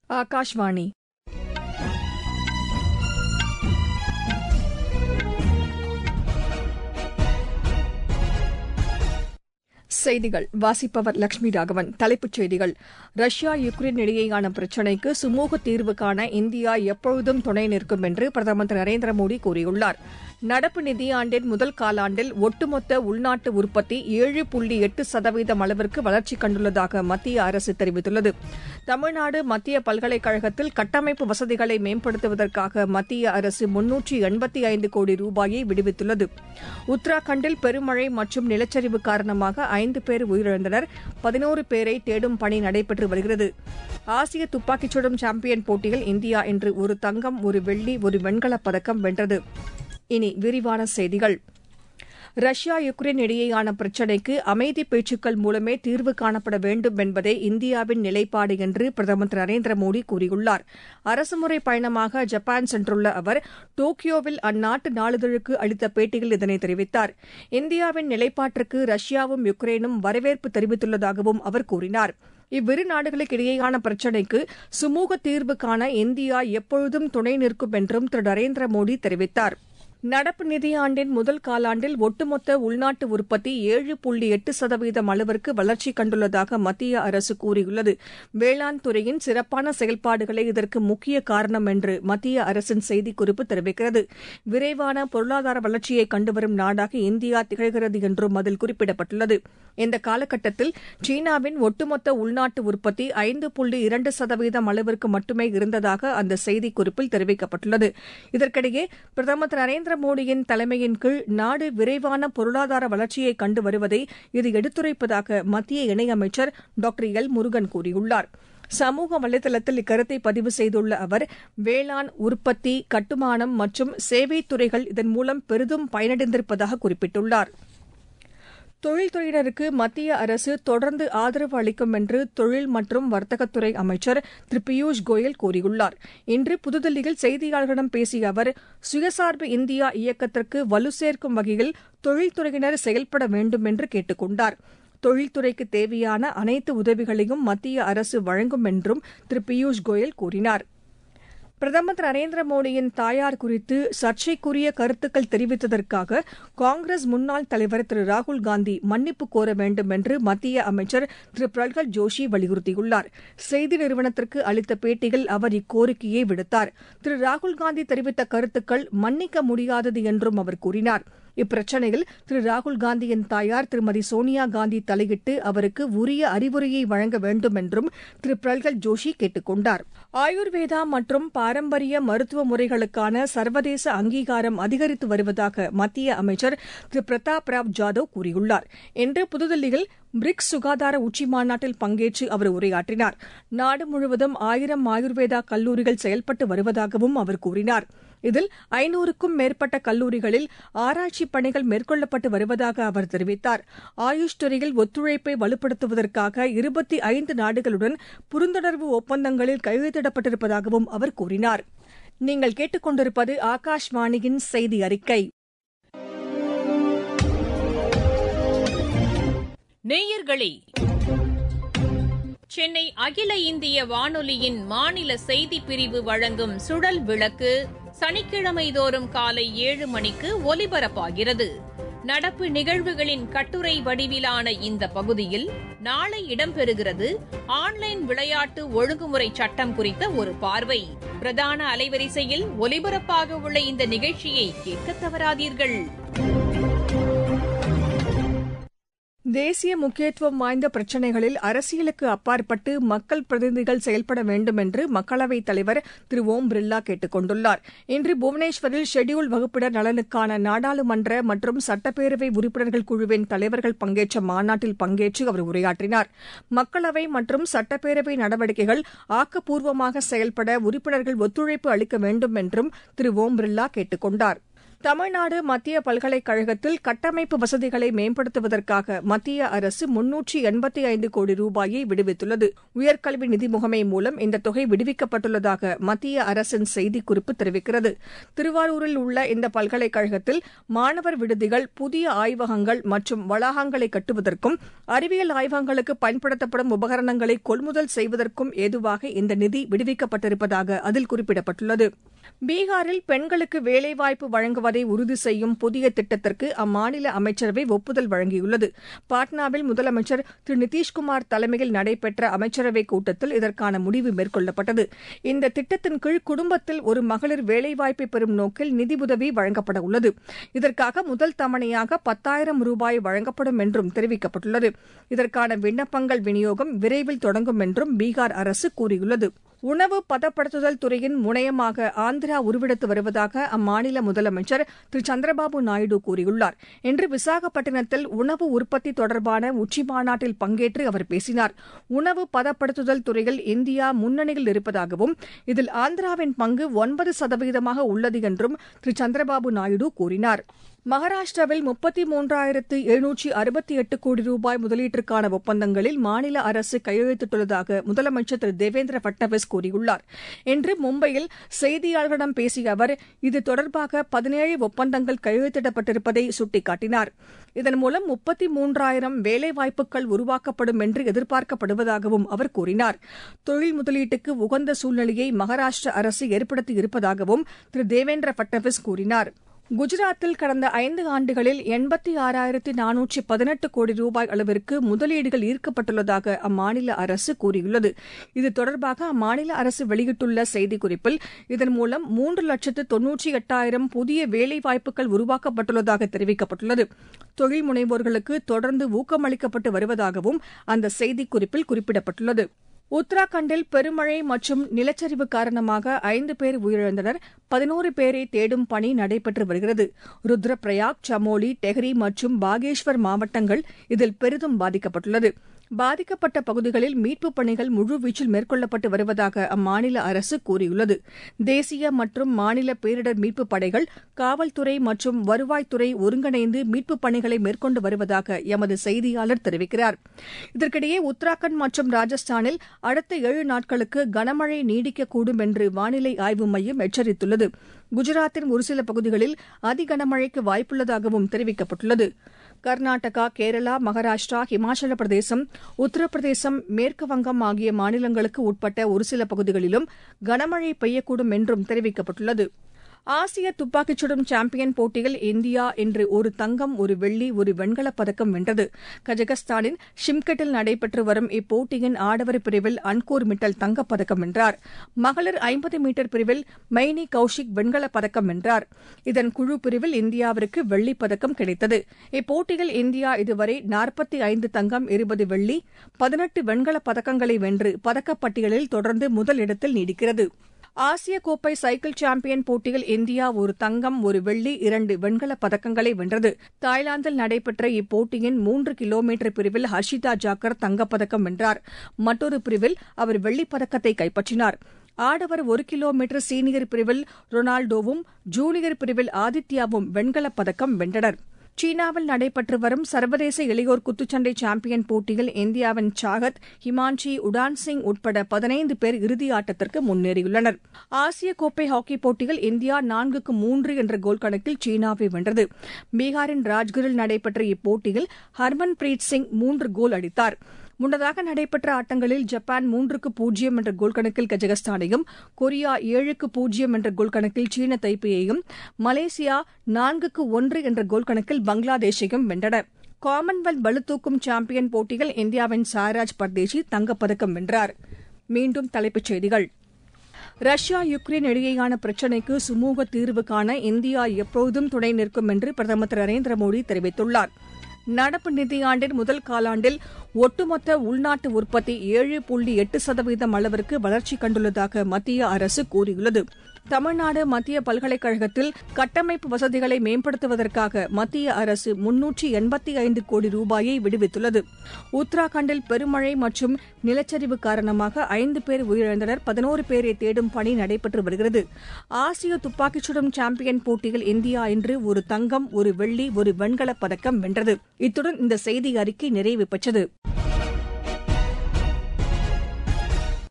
ஆகாஷ்வாணி செய்திகள் வாசிப்பவர் லட்சுமி ராகவன் தலைப்புச் செய்திகள் ரஷ்யா யுக்ரைன் இடையேயான பிரச்சினைக்கு சுமூக தீர்வு காண இந்தியா எப்பொழுதும் துணை நிற்கும் என்று பிரதமர் திரு நரேந்திர மோடி கூறியுள்ளார் நடப்பு நிதியாண்டின் முதல் காலாண்டில் ஒட்டுமொத்த உள்நாட்டு உற்பத்தி ஏழு புள்ளி எட்டு சதவீதம் அளவிற்கு வளர்ச்சி கண்டுள்ளதாக மத்திய அரசு தெரிவித்துள்ளது தமிழ்நாடு மத்திய பல்கலைக்கழகத்தில் கட்டமைப்பு வசதிகளை மேம்படுத்துவதற்காக மத்திய அரசு முன்னூற்றி எண்பத்தி ஐந்து கோடி ரூபாயை விடுவித்துள்ளது உத்தராகண்டில் பெருமழை மற்றும் நிலச்சரிவு காரணமாக ஐந்து பேர் உயிரிழந்தனர் பதினோரு பேரை தேடும் பணி நடைபெற்று வருகிறது ஆசிய துப்பாக்கிச் சுடும் சாம்பியன் போட்டியில் இந்தியா இன்று ஒரு தங்கம் ஒரு வெள்ளி ஒரு வெண்கலப் பதக்கம் வென்றது இனி விரிவான செய்திகள் ரஷ்யா யுக்ரைன் இடையேயான பிரச்சினைக்கு அமைதி பேச்சுக்கள் மூலமே தீர்வு காணப்பட வேண்டும் என்பதே இந்தியாவின் நிலைப்பாடு என்று பிரதமர் திரு நரேந்திர மோடி கூறியுள்ளார் அரசுமுறை பயணமாக ஜப்பான் சென்றுள்ள அவர் டோக்கியோவில் அந்நாட்டு நாளிதழுக்கு அளித்த பேட்டியில் இதனை தெரிவித்தார் இந்தியாவின் நிலைப்பாட்டிற்கு ரஷ்யாவும் யுக்ரைனும் வரவேற்பு தெரிவித்துள்ளதாகவும் அவர் கூறினார் இவ்விரு நாடுகளுக்கு இடையேயான பிரச்சினைக்கு சுமூக தீர்வு காண இந்தியா எப்பொழுதும் துணை நிற்கும் என்றும் திரு நரேந்திர மோடி தெரிவித்தாா் நடப்பு நிதியாண்டின் முதல் காலாண்டில் ஒட்டுமொத்த உள்நாட்டு உற்பத்தி ஏழு புள்ளி எட்டு சதவீதம் அளவிற்கு வளர்ச்சி கண்டுள்ளதாக மத்திய அரசு கூறியுள்ளது வேளாண் துறையின் சிறப்பான செயல்பாடுகளே இதற்கு முக்கிய காரணம் என்று மத்திய அரசின் செய்திக்குறிப்பு தெரிவிக்கிறது விரைவான பொருளாதார வளர்ச்சியை கண்டுவரும் நாடாக இந்தியா திகழ்கிறது என்றும் அதில் குறிப்பிடப்பட்டுள்ளது இந்த காலகட்டத்தில் சீனாவின் ஒட்டுமொத்த உள்நாட்டு உற்பத்தி ஐந்து புள்ளி இரண்டு சதவீதம் அளவிற்கு மட்டுமே இருந்ததாக அந்த செய்திக்குறிப்பில் தெரிவிக்கப்பட்டுள்ளது இதற்கிடையே பிரதமர் திரு நரேந்திர மோடியின் தலைமையின் கீழ் நாடு விரைவான பொருளாதார வளர்ச்சியை கண்டு வருவதை இது எடுத்துரைப்பதாக மத்திய இணையமைச்சர் டாக்டர் எல் முருகன் கூறியுள்ளார் சமூக வலைதளத்தில் இக்கருத்தை பதிவு செய்துள்ள அவர் வேளாண் உற்பத்தி கட்டுமானம் மற்றும் சேவைத் துறைகள் இதன் மூலம் பெரிதும் பயனடைந்திருப்பதாக குறிப்பிட்டுள்ளார் தொழில்துறையினருக்கு மத்திய அரசு தொடர்ந்து ஆதரவு அளிக்கும் என்று தொழில் மற்றும் வர்த்தகத்துறை அமைச்சர் திரு பியூஷ் கோயல் கூறியுள்ளார் இன்று புதுதில்லியில் செய்தியாளர்களிடம் பேசிய அவர் சுயசார்பு இந்தியா இயக்கத்திற்கு வலு சேர்க்கும் வகையில் தொழில்துறையினர் செயல்பட வேண்டும் என்று கேட்டுக் கொண்டார் தொழில்துறைக்கு தேவையான அனைத்து உதவிகளையும் மத்திய அரசு வழங்கும் என்றும் திரு பியூஷ் கோயல் கூறினார் பிரதமர் திரு நரேந்திர மோடியின் தாயார் குறித்து சர்ச்சைக்குரிய கருத்துக்கள் தெரிவித்ததற்காக காங்கிரஸ் முன்னாள் தலைவர் திரு ராகுல்காந்தி மன்னிப்பு கோர வேண்டும் என்று மத்திய அமைச்சர் திரு பிரல்ஹத் ஜோஷி வலியுறுத்தியுள்ளார் செய்தி நிறுவனத்திற்கு அளித்த பேட்டியில் அவர் இக்கோரிக்கையை விடுத்தார் திரு ராகுல்காந்தி தெரிவித்த கருத்துக்கள் மன்னிக்க முடியாதது என்றும் அவர் கூறினார் இப்பிரச்சினையில் திரு ராகுல்காந்தியின் தாயார் திருமதி சோனியா காந்தி தலையிட்டு அவருக்கு உரிய அறிவுரையை வழங்க வேண்டும் என்றும் திரு பிரல்ஹத் ஜோஷி கேட்டுக் கொண்டார் ஆயுர்வேதா மற்றும் பாரம்பரிய மருத்துவ முறைகளுக்கான சர்வதேச அங்கீகாரம் அதிகரித்து வருவதாக மத்திய அமைச்சர் திரு பிரதாப் ராவ் ஜாதவ் கூறியுள்ளார் இன்று புதுதில்லியில் பிரிக்ஸ் சுகாதார உச்சி மாநாட்டில் பங்கேற்று அவர் உரையாற்றினார் நாடு முழுவதும் ஆயிரம் ஆயுர்வேதா கல்லூரிகள் செயல்பட்டு வருவதாகவும் அவர் கூறினார் இதில் ஐநூறுக்கும் மேற்பட்ட கல்லூரிகளில் ஆராய்ச்சி பணிகள் மேற்கொள்ளப்பட்டு வருவதாக அவர் தெரிவித்தார் ஆயுஷ் துறையில் ஒத்துழைப்பை வலுப்படுத்துவதற்காக இருபத்தி ஐந்து நாடுகளுடன் புரிந்துணர்வு ஒப்பந்தங்களில் கையெழுத்திடப்பட்டிருப்பதாகவும் அவர் கூறினார் நீங்கள் கேட்டுக்கொண்டிருப்பது ஆகாஷ்வாணியின் செய்தி அறிக்கை நேயர்களே சென்னை அகில இந்திய வானொலியின் மாநில செய்திப் பிரிவு வழங்கும் சுழல் விளக்கு சனிக்கிழமை தோறும் காலை ஏழு மணிக்கு ஒலிபரப்பாகிறது நடப்பு நிகழ்வுகளின் கட்டுரை வடிவிலான இந்த பகுதியில் நாளை இடம்பெறுகிறது ஆன்லைன் விளையாட்டு ஒழுங்குமுறை சட்டம் குறித்த ஒரு பார்வை பிரதான அலைவரிசையில் ஒலிபரப்பாக உள்ள இந்த நிகழ்ச்சியை கேட்க தவறாதீர்கள் தேசிய முக்கியத்துவம் வாய்ந்த பிரச்சினைகளில் அரசியலுக்கு அப்பாற்பட்டு மக்கள் பிரதிநிதிகள் செயல்பட வேண்டும் என்று மக்களவைத் தலைவர் திரு ஓம் பிர்லா கேட்டுக் கொண்டுள்ளார் இன்று புவனேஸ்வரில் ஷெட்யூல் வகுப்பினர் நலனுக்கான நாடாளுமன்ற மற்றும் சட்டப்பேரவை உறுப்பினர்கள் குழுவின் தலைவர்கள் பங்கேற்ற மாநாட்டில் பங்கேற்று அவர் உரையாற்றினார் மக்களவை மற்றும் சட்டப்பேரவை நடவடிக்கைகள் ஆக்கப்பூர்வமாக செயல்பட உறுப்பினர்கள் ஒத்துழைப்பு அளிக்க வேண்டும் என்றும் திரு ஓம் பிர்லா கேட்டுக் கொண்டாா் தமிழ்நாடு மத்திய பல்கலைக்கழகத்தில் கட்டமைப்பு வசதிகளை மேம்படுத்துவதற்காக மத்திய அரசு முன்னூற்றி எண்பத்தி ஐந்து கோடி ரூபாயை விடுவித்துள்ளது உயர்கல்வி நிதி முகமை மூலம் இந்த தொகை விடுவிக்கப்பட்டுள்ளதாக மத்திய அரசின் செய்திக்குறிப்பு தெரிவிக்கிறது திருவாரூரில் உள்ள இந்த பல்கலைக்கழகத்தில் மாணவர் விடுதிகள் புதிய ஆய்வகங்கள் மற்றும் வளாகங்களை கட்டுவதற்கும் அறிவியல் ஆய்வகங்களுக்கு பயன்படுத்தப்படும் உபகரணங்களை கொள்முதல் செய்வதற்கும் ஏதுவாக இந்த நிதி விடுவிக்கப்பட்டிருப்பதாக அதில் குறிப்பிடப்பட்டுள்ளது பீகாரில் பெண்களுக்கு வேலைவாய்ப்பு வழங்குவதை உறுதி செய்யும் புதிய திட்டத்திற்கு அம்மாநில அமைச்சரவை ஒப்புதல் வழங்கியுள்ளது பாட்னாவில் முதலமைச்சர் திரு நிதிஷ்குமார் தலைமையில் நடைபெற்ற அமைச்சரவைக் கூட்டத்தில் இதற்கான முடிவு மேற்கொள்ளப்பட்டது இந்த திட்டத்தின் கீழ் குடும்பத்தில் ஒரு மகளிர் வேலைவாய்ப்பை பெறும் நோக்கில் நிதியுதவி வழங்கப்பட உள்ளது இதற்காக முதல் தவணையாக பத்தாயிரம் ரூபாய் வழங்கப்படும் என்றும் தெரிவிக்கப்பட்டுள்ளது இதற்கான விண்ணப்பங்கள் விநியோகம் விரைவில் தொடங்கும் என்றும் பீகார் அரசு கூறியுள்ளது உணவு பதப்படுத்துதல் துறையின் முனையமாக ஆந்திரா உருவெடுத்து வருவதாக அம்மாநில முதலமைச்சர் திரு சந்திரபாபு நாயுடு கூறியுள்ளார் இன்று விசாகப்பட்டினத்தில் உணவு உற்பத்தி தொடர்பான உச்சிமாநாட்டில் பங்கேற்று அவர் பேசினார் உணவு பதப்படுத்துதல் துறையில் இந்தியா முன்னணியில் இருப்பதாகவும் இதில் ஆந்திராவின் பங்கு ஒன்பது சதவீதமாக உள்ளது என்றும் திரு சந்திரபாபு நாயுடு கூறினார் மகாராஷ்டிராவில் முப்பத்தி மூன்றாயிரத்து எழுநூற்றி அறுபத்தி எட்டு கோடி ரூபாய் முதலீட்டிற்கான ஒப்பந்தங்களில் மாநில அரசு கையெழுத்திட்டுள்ளதாக முதலமைச்சர் திரு தேவேந்திர பட்னவிஸ் கூறியுள்ளார் இன்று மும்பையில் செய்தியாளர்களிடம் பேசிய அவர் இது தொடர்பாக பதினேழு ஒப்பந்தங்கள் கையெழுத்திடப்பட்டிருப்பதை சுட்டிக்காட்டினார் இதன் மூலம் முப்பத்தி மூன்றாயிரம் வேலைவாய்ப்புகள் உருவாக்கப்படும் என்று எதிர்பார்க்கப்படுவதாகவும் அவர் கூறினார் தொழில் முதலீட்டுக்கு உகந்த சூழ்நிலையை மகாராஷ்டிர அரசு ஏற்படுத்தியிருப்பதாகவும் திரு தேவேந்திர பட்னவிஸ் கூறினார் குஜராத்தில் கடந்த ஐந்து ஆண்டுகளில் எண்பத்தி ஆறாயிரத்தி நானூற்றி பதினெட்டு கோடி ரூபாய் அளவிற்கு முதலீடுகள் ஈர்க்கப்பட்டுள்ளதாக அம்மாநில அரசு கூறியுள்ளது இது தொடர்பாக அம்மாநில அரசு வெளியிட்டுள்ள செய்திக்குறிப்பில் இதன் மூலம் மூன்று லட்சத்து தொன்னூற்றி எட்டாயிரம் புதிய வேலைவாய்ப்புகள் உருவாக்கப்பட்டுள்ளதாக தெரிவிக்கப்பட்டுள்ளது தொழில் முனைவோர்களுக்கு தொடர்ந்து ஊக்கமளிக்கப்பட்டு வருவதாகவும் அந்த செய்திக்குறிப்பில் குறிப்பிடப்பட்டுள்ளது உத்தராகண்டில் பெருமழை மற்றும் நிலச்சரிவு காரணமாக ஐந்து பேர் உயிரிழந்தனர் பதினோரு பேரை தேடும் பணி நடைபெற்று வருகிறது ருத்ரபிரயாக் சமோலி டெஹ்ரி மற்றும் பாகேஷ்வர் மாவட்டங்கள் இதில் பெரிதும் பாதிக்கப்பட்டுள்ளது பாதிக்கப்பட்ட பகுதிகளில் மீட்புப் பணிகள் முழுவீச்சில் மேற்கொள்ளப்பட்டு வருவதாக அம்மாநில அரசு கூறியுள்ளது தேசிய மற்றும் மாநில பேரிடர் மீட்புப் படைகள் காவல்துறை மற்றும் வருவாய்த்துறை ஒருங்கிணைந்து மீட்புப் பணிகளை மேற்கொண்டு வருவதாக எமது செய்தியாளர் தெரிவிக்கிறார் இதற்கிடையே உத்தராகண்ட் மற்றும் ராஜஸ்தானில் அடுத்த ஏழு நாட்களுக்கு கனமழை நீடிக்கக்கூடும் என்று வானிலை ஆய்வு மையம் எச்சரித்துள்ளது குஜராத்தின் ஒருசில பகுதிகளில் அதிகனமழைக்கு வாய்ப்புள்ளதாகவும் தெரிவிக்கப்பட்டுள்ளது கர்நாடகா கேரளா மகாராஷ்டிரா ஹிமாச்சல பிரதேசம் உத்தரப்பிரதேசம் மேற்கு வங்கம் ஆகிய மாநிலங்களுக்கு உட்பட்ட ஒருசில பகுதிகளிலும் கனமழை பெய்யக்கூடும் என்றும் தெரிவிக்கப்பட்டுள்ளது ஆசிய துப்பாக்கிச் சுடும் சாம்பியன் போட்டியில் இந்தியா இன்று ஒரு தங்கம் ஒரு வெள்ளி ஒரு வெண்கலப் பதக்கம் வென்றது கஜகஸ்தானின் ஷிம்கெட்டில் நடைபெற்று வரும் இப்போட்டியின் ஆடவர் பிரிவில் அன்கூர் மிட்டல் தங்கப்பதக்கம் வென்றார் மகளிர் ஐம்பது மீட்டர் பிரிவில் மைனி கௌஷிக் வெண்கலப் பதக்கம் வென்றார் இதன் குழு பிரிவில் இந்தியாவிற்கு வெள்ளிப் பதக்கம் கிடைத்தது இப்போட்டியில் இந்தியா இதுவரை நாற்பத்தி ஐந்து தங்கம் இருபது வெள்ளி பதினெட்டு வெண்கலப் பதக்கங்களை வென்று பதக்கப்பட்டியலில் தொடர்ந்து முதலிடத்தில் நீடிக்கிறது ஆசிய கோப்பை சைக்கிள் சாம்பியன் போட்டியில் இந்தியா ஒரு தங்கம் ஒரு வெள்ளி இரண்டு வெண்கலப் பதக்கங்களை வென்றது தாய்லாந்தில் நடைபெற்ற இப்போட்டியின் மூன்று கிலோமீட்டர் பிரிவில் ஹர்ஷிதா ஜாக்கர் தங்கப்பதக்கம் வென்றார் மற்றொரு பிரிவில் அவர் வெள்ளிப் பதக்கத்தை கைப்பற்றினார் ஆடவர் ஒரு கிலோமீட்டர் சீனியர் பிரிவில் ரொனால்டோவும் ஜூனியர் பிரிவில் ஆதித்யாவும் வெண்கலப் பதக்கம் வென்றனர் சீனாவில் நடைபெற்று வரும் சர்வதேச இளையோர் குத்துச்சண்டை சாம்பியன் போட்டியில் இந்தியாவின் சாகத் ஹிமான்ஷி உடான் சிங் உட்பட பதினைந்து பேர் இறுதியாட்டத்திற்கு முன்னேறியுள்ளனர் ஆசிய கோப்பை ஹாக்கி போட்டியில் இந்தியா நான்குக்கு மூன்று என்ற கோல் கணக்கில் சீனாவை வென்றது பீகாரின் ராஜ்கிரில் நடைபெற்ற இப்போட்டியில் ஹர்மன்பிரீத் சிங் மூன்று கோல் அடித்தார் முன்னதாக நடைபெற்ற ஆட்டங்களில் ஜப்பான் மூன்றுக்கு பூஜ்ஜியம் என்ற கோல் கணக்கில் கஜகஸ்தானையும் கொரியா ஏழுக்கு பூஜ்ஜியம் என்ற கோல் கணக்கில் சீன தைப்பேயையும் மலேசியா நான்குக்கு ஒன்று என்ற கோல் கணக்கில் பங்களாதேஷையும் வென்றன காமன்வெல்த் பளுதூக்கும் சாம்பியன் போட்டியில் இந்தியாவின் சாய்ராஜ் பர்தேசி தங்கப்பதக்கம் வென்றார் மீண்டும் தலைப்புச் செய்திகள் ரஷ்யா யுக்ரைன் இடையேயான பிரச்சினைக்கு சுமூக தீர்வு காண இந்தியா எப்போதும் துணை நிற்கும் என்று பிரதமர் திரு நரேந்திர மோடி தெரிவித்துள்ளார் நடப்பு நிதியாண்டின் முதல் காலாண்டில் ஒட்டுமொத்த உள்நாட்டு உற்பத்தி ஏழு புள்ளி எட்டு சதவீதம் அளவிற்கு வளர்ச்சி கண்டுள்ளதாக மத்திய அரசு கூறியுள்ளது தமிழ்நாடு மத்திய பல்கலைக்கழகத்தில் கட்டமைப்பு வசதிகளை மேம்படுத்துவதற்காக மத்திய அரசு முன்னூற்றி எண்பத்தி ஐந்து கோடி ரூபாயை விடுவித்துள்ளது உத்தராகண்டில் பெருமழை மற்றும் நிலச்சரிவு காரணமாக ஐந்து பேர் உயிரிழந்தனர் பதினோரு பேரை தேடும் பணி நடைபெற்று வருகிறது ஆசிய துப்பாக்கிச் சுடும் சாம்பியன் போட்டியில் இந்தியா இன்று ஒரு தங்கம் ஒரு வெள்ளி ஒரு வெண்கலப் பதக்கம் வென்றது இத்துடன் இந்த செய்தி அறிக்கை நிறைவு பெற்றது